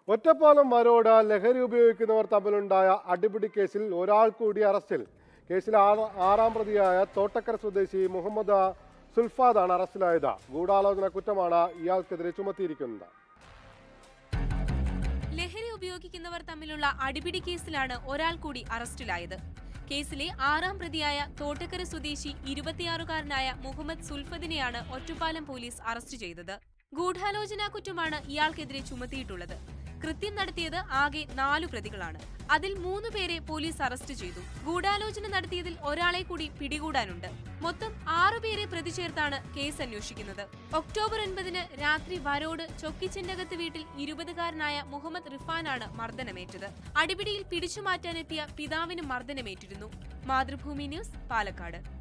ഒറ്റപ്പാലം മരോട് ലഹരി ഉപയോഗിക്കുന്നവർ തമ്മിലുണ്ടായ അടിപിടി കേസിൽ ഒരാൾ കൂടി അറസ്റ്റിൽ കേസിൽ ആറ- ആറാം പ്രതിയായ തോട്ടക്കര സ്വദേശി മുഹമ്മദ് സുൽഫാദാണ് അറസ്റ്റിലായത് ഗൂഢാലോചന കുറ്റമാണ് ഇയാൾക്കെതിരെ ചുമത്തിയിരിക്കുന്നത് ലഹരി ഉപയോഗിക്കുന്നവർ തമ്മിലുള്ള അടിപിടി കേസിലാണ് ഒരാൾ കൂടി അറസ്റ്റിലായത് കേസിലെ ആറാം പ്രതിയായ തോട്ടക്കര സ്വദേശി ഇരുപത്തിയാറുകാരനായ മുഹമ്മദ് സുൽഫദിനെയാണ് ഒറ്റപ്പാലം പോലീസ് അറസ്റ്റ് ചെയ്തത് ഗൂഢാലോചനാ കുറ്റമാണ് ഇയാൾക്കെതിരെ ചുമത്തിയിട്ടുള്ളത് കൃത്യം നടത്തിയത് ആകെ നാലു പ്രതികളാണ് അതിൽ മൂന്ന് പേരെ പോലീസ് അറസ്റ്റ് ചെയ്തു ഗൂഢാലോചന നടത്തിയതിൽ ഒരാളെ കൂടി പിടികൂടാനുണ്ട് മൊത്തം ആറുപേരെ പ്രതി ചേർത്താണ് കേസ് അന്വേഷിക്കുന്നത് ഒക്ടോബർ ഒൻപതിന് രാത്രി വരോട് ചൊക്കിച്ചിന്നകത്ത് വീട്ടിൽ ഇരുപതുകാരനായ മുഹമ്മദ് റിഫാനാണ് മർദ്ദനമേറ്റത് അടിപിടിയിൽ പിടിച്ചുമാറ്റാനെത്തിയ പിതാവിന് മർദ്ദനമേറ്റിരുന്നു മാതൃഭൂമി ന്യൂസ് പാലക്കാട്